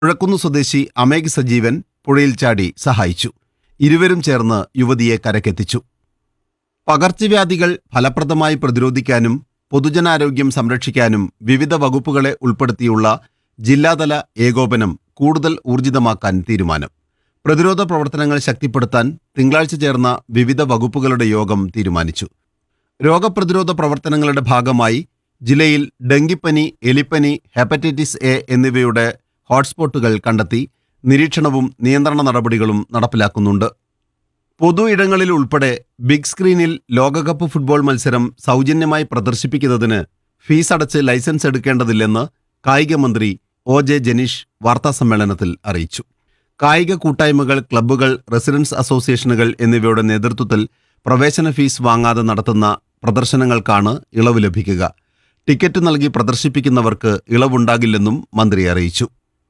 പുഴക്കുന്ന് സ്വദേശി അമേഘ് സജീവൻ പുഴയിൽ ചാടി സഹായിച്ചു ഇരുവരും ചേർന്ന് യുവതിയെ കരക്കെത്തിച്ചു പകർച്ചവ്യാധികൾ ഫലപ്രദമായി പ്രതിരോധിക്കാനും പൊതുജനാരോഗ്യം സംരക്ഷിക്കാനും വിവിധ വകുപ്പുകളെ ഉൾപ്പെടുത്തിയുള്ള ജില്ലാതല ഏകോപനം കൂടുതൽ ഊർജിതമാക്കാൻ തീരുമാനം പ്രതിരോധ പ്രവർത്തനങ്ങൾ ശക്തിപ്പെടുത്താൻ തിങ്കളാഴ്ച ചേർന്ന വിവിധ വകുപ്പുകളുടെ യോഗം തീരുമാനിച്ചു രോഗപ്രതിരോധ പ്രവർത്തനങ്ങളുടെ ഭാഗമായി ജില്ലയിൽ ഡെങ്കിപ്പനി എലിപ്പനി ഹെപ്പറ്റൈറ്റിസ് എ എന്നിവയുടെ ഹോട്ട്സ്പോട്ടുകൾ കണ്ടെത്തി നിരീക്ഷണവും നിയന്ത്രണ നടപടികളും നടപ്പിലാക്കുന്നുണ്ട് പൊതു ഇടങ്ങളിൽ ഉൾപ്പെടെ ബിഗ് സ്ക്രീനിൽ ലോകകപ്പ് ഫുട്ബോൾ മത്സരം സൗജന്യമായി പ്രദർശിപ്പിക്കുന്നതിന് ഫീസ് അടച്ച് ലൈസൻസ് എടുക്കേണ്ടതില്ലെന്ന് കായിക മന്ത്രി ഒ ജെ ജനീഷ് വാർത്താസമ്മേളനത്തിൽ അറിയിച്ചു കായിക കൂട്ടായ്മകൾ ക്ലബ്ബുകൾ റെസിഡൻസ് അസോസിയേഷനുകൾ എന്നിവയുടെ നേതൃത്വത്തിൽ പ്രവേശന ഫീസ് വാങ്ങാതെ നടത്തുന്ന പ്രദർശനങ്ങൾക്കാണ് ഇളവ് ലഭിക്കുക ടിക്കറ്റ് നൽകി പ്രദർശിപ്പിക്കുന്നവർക്ക് ഇളവുണ്ടാകില്ലെന്നും മന്ത്രി അറിയിച്ചു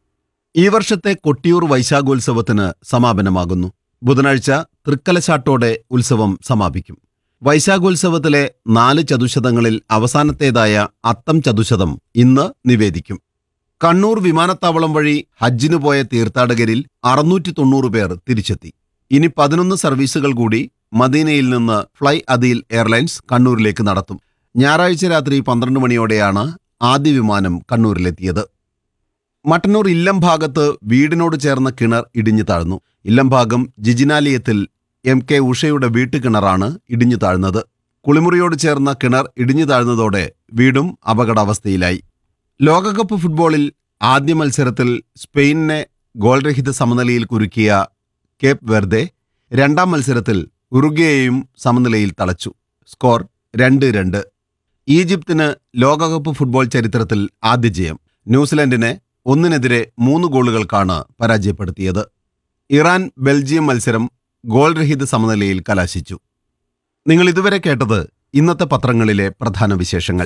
ഈ വർഷത്തെ കൊട്ടിയൂർ വൈശാഖോത്സവത്തിന് സമാപനമാകുന്നു ബുധനാഴ്ച തൃക്കലശാട്ടോടെ ഉത്സവം സമാപിക്കും വൈശാഖോത്സവത്തിലെ നാല് ചതുശതങ്ങളിൽ അവസാനത്തേതായ അത്തം ചതുശതം ഇന്ന് നിവേദിക്കും കണ്ണൂർ വിമാനത്താവളം വഴി ഹജ്ജിനു പോയ തീർത്ഥാടകരിൽ അറുന്നൂറ്റി തൊണ്ണൂറ് പേർ തിരിച്ചെത്തി ഇനി പതിനൊന്ന് സർവീസുകൾ കൂടി മദീനയിൽ നിന്ന് ഫ്ലൈ അദീൽ എയർലൈൻസ് കണ്ണൂരിലേക്ക് നടത്തും ഞായറാഴ്ച രാത്രി പന്ത്രണ്ട് മണിയോടെയാണ് ആദ്യ വിമാനം കണ്ണൂരിലെത്തിയത് മട്ടന്നൂർ ഇല്ലം ഭാഗത്ത് വീടിനോട് ചേർന്ന കിണർ ഇടിഞ്ഞു താഴ്ന്നു ഇല്ലം ഭാഗം ജിജിനാലയത്തിൽ എം കെ ഉഷയുടെ വീട്ടുകിണറാണ് ഇടിഞ്ഞു താഴ്ന്നത് കുളിമുറിയോട് ചേർന്ന കിണർ ഇടിഞ്ഞു താഴ്ന്നതോടെ വീടും അപകടാവസ്ഥയിലായി ലോകകപ്പ് ഫുട്ബോളിൽ ആദ്യ മത്സരത്തിൽ സ്പെയിനിനെ ഗോൾരഹിത സമനിലയിൽ കുരുക്കിയ കേപ്പ് വെർദെ രണ്ടാം മത്സരത്തിൽ ഉറുഗ്വേയെയും സമനിലയിൽ തളച്ചു സ്കോർ രണ്ട് രണ്ട് ഈജിപ്തിന് ലോകകപ്പ് ഫുട്ബോൾ ചരിത്രത്തിൽ ആദ്യ ജയം ന്യൂസിലൻഡിനെ ഒന്നിനെതിരെ മൂന്ന് ഗോളുകൾക്കാണ് പരാജയപ്പെടുത്തിയത് ഇറാൻ ബെൽജിയം മത്സരം ഗോൾ രഹിത സമനിലയിൽ കലാശിച്ചു നിങ്ങൾ ഇതുവരെ കേട്ടത് ഇന്നത്തെ പത്രങ്ങളിലെ പ്രധാന വിശേഷങ്ങൾ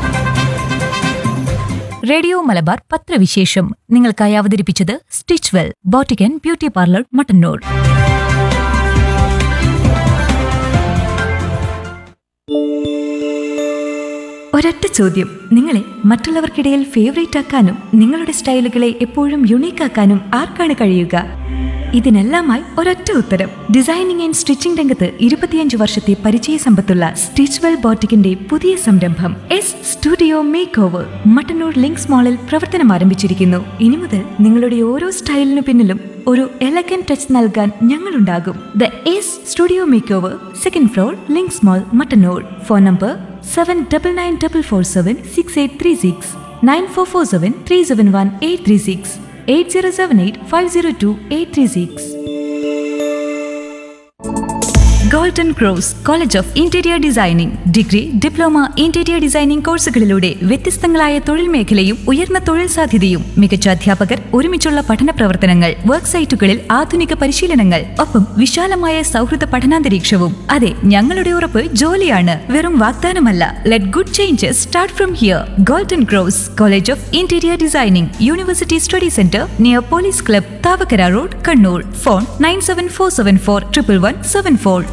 റേഡിയോ മലബാർ പത്രവിശേഷം നിങ്ങൾക്കായി അവതരിപ്പിച്ചത് stitch well boutique beauty parlour Mattannur ഒരൊറ്റ ചോദ്യം നിങ്ങളെ മറ്റുള്ളവർക്കിടയിൽ ഫേവറേറ്റ് ആക്കാനും നിങ്ങളുടെ സ്റ്റൈലുകളെ എപ്പോഴും യുണീക്ക് ആക്കാനും ആർക്കാണ് കഴിയുക ഇതിനെല്ലാമായി ഒരൊറ്റ ഉത്തരം ഡിസൈനിങ് ആൻഡ് സ്റ്റിച്ചിംഗ് രംഗത്ത് ഇരുപത്തിയഞ്ച് വർഷത്തെ പരിചയ സമ്പത്തുള്ള സ്റ്റിച്ച്വെൽ ബോട്ടിക്കിന്റെ പുതിയ സംരംഭം S studio make over Mattannur Links മാളിൽ പ്രവർത്തനം ആരംഭിച്ചിരിക്കുന്നു ഇനി മുതൽ നിങ്ങളുടെ ഓരോ സ്റ്റൈലിനു പിന്നിലും ഒരു എലഗൻ ടച്ച് നൽകാൻ ഞങ്ങളുണ്ടാകും the S studio make over second floor Links mall Mattannur phone number seven double nine double four seven six eight three six nine four four seven three seven one eight three six eight zero seven eight five zero two eight three six golden cross college of interior designing degree diploma interior designing കോഴ്സുകളിലൂടെ വ്യത്യസ്തങ്ങളായ തൊഴിൽ മേഖലയും ഉയർന്ന തൊഴിൽ സാധ്യതയും മികച്ച അധ്യാപകർ ഒരുമിച്ചുള്ള പഠന പ്രവർത്തനങ്ങൾ വർക്ക് സൈറ്റുകളിൽ ആധുനിക പരിശീലനങ്ങൾ ഒപ്പം വിശാലമായ സൗഹൃദ പഠനാന്തരീക്ഷവും അതെ ഞങ്ങളുടെ ഉറപ്പ് ജോലിയാണ് വെറും വാഗ്ദാനമല്ല let good changes start from here golden cross college of interior designing university study centre near police club Thavakkara road Kannur phone nine seven four seven four triple one seven four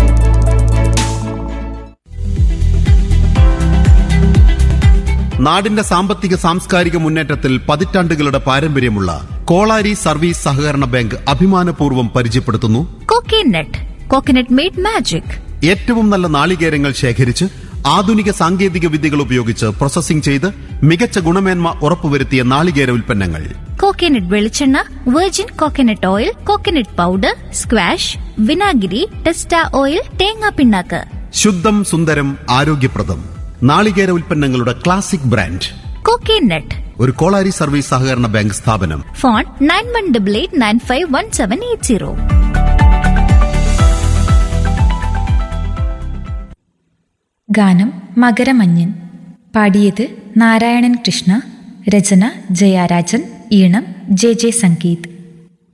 നാടിന്റെ സാമ്പത്തിക സാംസ്കാരിക മുന്നേറ്റത്തിൽ പതിറ്റാണ്ടുകളുടെ പാരമ്പര്യമുള്ള കോളാരി സർവീസ് സഹകരണ ബാങ്ക് അഭിമാനപൂർവ്വം പരിചയപ്പെടുത്തുന്നു coconut coconut made magic ഏറ്റവും നല്ല നാളികേരങ്ങൾ ശേഖരിച്ച് ആധുനിക സാങ്കേതിക വിദ്യകൾ ഉപയോഗിച്ച് പ്രോസസ്സിംഗ് ചെയ്ത് മികച്ച ഗുണമേന്മ ഉറപ്പുവരുത്തിയ നാളികേര ഉൽപ്പന്നങ്ങൾ കോക്കനട്ട് വെളിച്ചെണ്ണ virgin coconut oil coconut powder squash വിനാഗിരി ടെസ്റ്റ ഓയിൽ തേങ്ങാ പിണ്ണാക്ക് ശുദ്ധം സുന്ദരം ആരോഗ്യപ്രദം നാളികേര ഉൽപ്പന്നങ്ങളുടെ ക്ലാസിക് ബ്രാൻഡ് കോക്കനട്ട് ഒരു കോളാരി സർവീസ് സഹകരണ ബാങ്ക് സ്ഥാപനം phone nine one double eight nine five one seven eight zero ഗാനം മകരമഞ്ഞൻ പാടിയത് നാരായണൻ കൃഷ്ണ രചന ജയാരാജൻ ഈണം ജെ ജെ സംഗീത്